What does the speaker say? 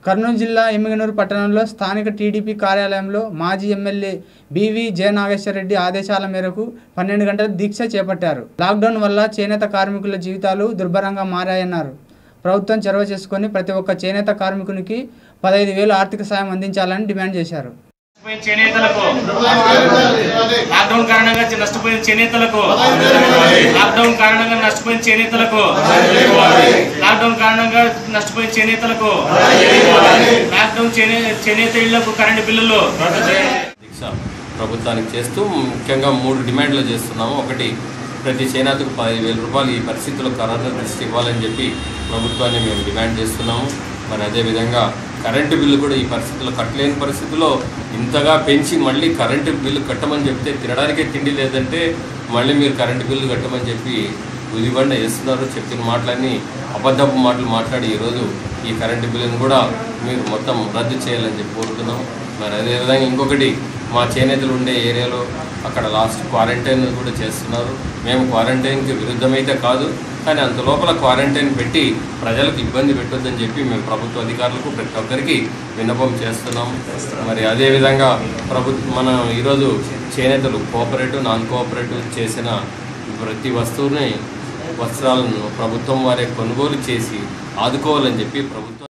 కర్నూలు జిల్లా ఎమ్మిగనూరు పట్టణంలో స్థానిక టీడీపీ కార్యాలయంలో మాజీ ఎమ్మెల్యే బీవీ జయనాగేశ్వరరెడ్డి ఆదేశాల మేరకు పన్నెండు గంటల దీక్ష చేపట్టారు లాక్డౌన్ వల్ల చేనేత కార్మికుల జీవితాలు దుర్భరంగా మారాయన్నారు ప్రభుత్వం చొరవ చేసుకొని ప్రతి ఒక్క చేనేత కార్మికునికి పదహైదు వేలు ఆర్థిక సాయం అందించాలని డిమాండ్ చేశారు నష్టపోయిన చేనేతలకు లాక్డౌన్ కారణంగా చి- నష్టపోయిన చేనేతలకు లాక్డౌన్ కారణంగా నష్టపోయిన చేనేతలకు లాక్డౌన్ కారణంగా నష్టపోయిన చేనేతలకు లాక్డౌన్ చేనే చేనేత ఇళ్లకు కరెంటు బిల్లులు దీక్ష ప్రభుత్వానికి చేస్తూ ముఖ్యంగా మూడు డిమాండ్లు చేస్తున్నాము ఒకటి ప్రతి చేనేతకు పదివేల వేల రూపాయలు ఈ పరిస్థితుల్లో కరోనా దృష్టి ఇవ్వాలని చెప్పి ప్రభుత్వాన్ని మేము డిమాండ్ చేస్తున్నాము మరి అదేవిధంగా కరెంటు బిల్లు కూడా ఈ పరిస్థితుల్లో కట్టలేని పరిస్థితుల్లో ఇంతగా పెంచి మళ్ళీ కరెంటు బిల్లు కట్టమని చెప్తే తినడానికే తిండి లేదంటే మళ్ళీ మీరు కరెంటు బిల్లు కట్టమని చెప్పి ఉదిబండ వేస్తున్నారు చెప్పిన మాటలన్నీ అబద్ధపు మాటలు మాట్లాడి ఈరోజు ఈ కరెంటు బిల్లును కూడా మీరు మొత్తం రద్దు చేయాలని చెప్పి కోరుతున్నాం మరి అదేవిధంగా ఇంకొకటి మా చేనేతలు ఉండే ఏరియాలో అక్కడ లాస్ట్ క్వారంటైన్ కూడా చేస్తున్నారు మేము క్వారంటైన్కి విరుద్ధమైతే కాదు కానీ అంత లోపల క్వారంటైన్ పెట్టి ప్రజలకు ఇబ్బంది పెట్టొద్దని చెప్పి మేము ప్రభుత్వ అధికారులకు ప్రతి ఒక్కరికి విన్నపం చేస్తున్నాం మరి అదేవిధంగా ప్రభుత్వ మనం ఈరోజు చేనేతలు కోఆపరేటివ్ నాన్ కోఆపరేటివ్ చేసిన ప్రతి వస్తువుని వస్త్రాలను ప్రభుత్వం వారే కొనుగోలు చేసి ఆదుకోవాలని చెప్పి ప్రభుత్వం